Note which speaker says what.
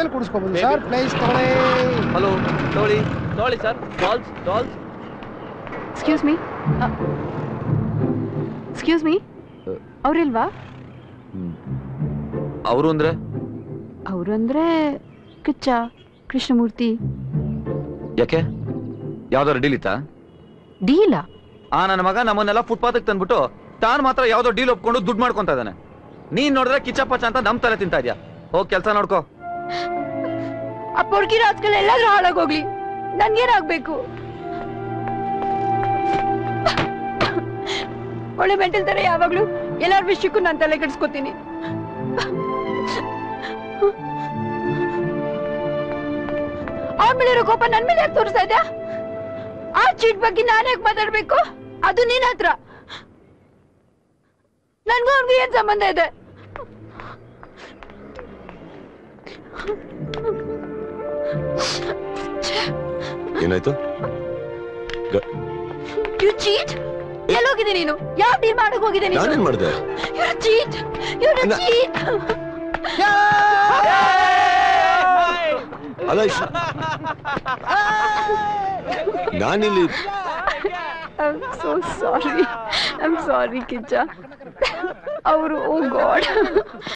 Speaker 1: ಮನೇಲಿ ಕುಡಿಸ್ಕೋಬಹುದು sir place ತಗೊಳ್ಳಿ
Speaker 2: ಹಲೋ ತಗೊಳ್ಳಿ ತಗೊಳ್ಳಿ sir dolls dolls
Speaker 3: excuse me excuse me ಅವ್ರಿಲ್ವಾ
Speaker 2: ಅವರು ಅಂದ್ರೆ
Speaker 3: ಅವರು ಅಂದ್ರೆ ಕಿಚ್ಚ ಕೃಷ್ಣಮೂರ್ತಿ
Speaker 2: ಯಾಕೆ ಯಾವ್ದಾರು ಡೀಲ್ ಇತ್ತಾ
Speaker 3: ಡೀಲಾ
Speaker 2: ಆ ನನ್ನ ಮಗ ನಮ್ಮನ್ನೆಲ್ಲ ಫುಟ್ಪಾತ್ ತಂದ್ಬಿಟ್ಟು ತಾನು ಮಾತ್ರ ಯಾವ್ದೋ ಡೀಲ್ ಒಪ್ಕೊಂಡು ದುಡ್ಡು ಮಾಡ್ಕೊಂತ ಇದ್ದಾನೆ ನೀನ್ ನೋಡಿದ್ರೆ ಕಿಚ್ಚಪ್ಪಚ್ಚ ಅಂತ ನಮ್ ತಲೆ ತಿಂತಾ ಇದ್ಯಾ ಹೋಗ್ ಕೆಲ್ಸ ನೋಡ್ಕೋ
Speaker 3: ಆ ಪೊರ್ಕಿ ರಾಜ್ಗಳು ಎಲ್ಲಾದ್ರೂ ಹಾಳಾಗೋಗ್ಲಿ ನನ್ಗೇನಾಗ್ಬೇಕು ಒಳ್ಳೆ ಮೆಂಟಲ್ ತರ ಯಾವಾಗ್ಲೂ ಎಲ್ಲಾರ ವಿಷಯಕ್ಕೂ ನಾನು ತಲೆ ಕೆಡ್ಸ್ಕೊತೀನಿ ಅವನ ಮೇಲೆ ಇರೋ ಕೋಪ ನನ್ ಮೇಲೆ ಯಾಕೆ ತೋರಿಸ್ತಾ ಇದ್ಯಾ ಆ ಚೀಟ್ ಬಗ್ಗೆ ನಾನು ಯಾಕೆ ಮಾತಾಡ್ಬೇಕು ಅದು ನಿನ್ ಹತ್ರ ನನ್ಗೂ ಅವ್ನಿಗೂ ಏನ್ ಸಂಬಂಧ ಇದೆ
Speaker 4: ಏನಾಯ್ತು
Speaker 3: ಯು ಚೀಟ್ ಎಲ್ಲೋಗಿದೆ ನೀನು ಯಾವ ಡೀಲ್ ಮಾಡಕ್ ಹೋಗಿದೆ ನೀನು
Speaker 4: ನಾನೇನ್ ಮಾಡ್ದೆ
Speaker 3: You're a cheat! You're a
Speaker 4: ಅಲ್ಲ.
Speaker 3: cheat!
Speaker 4: ಅಲ್ಲ ಇಶ್- ನಾನಿಲ್ಲಿ
Speaker 3: I'm so sorry. I'm sorry, Kicha. ಅವರು ಓ ಗಾಡ್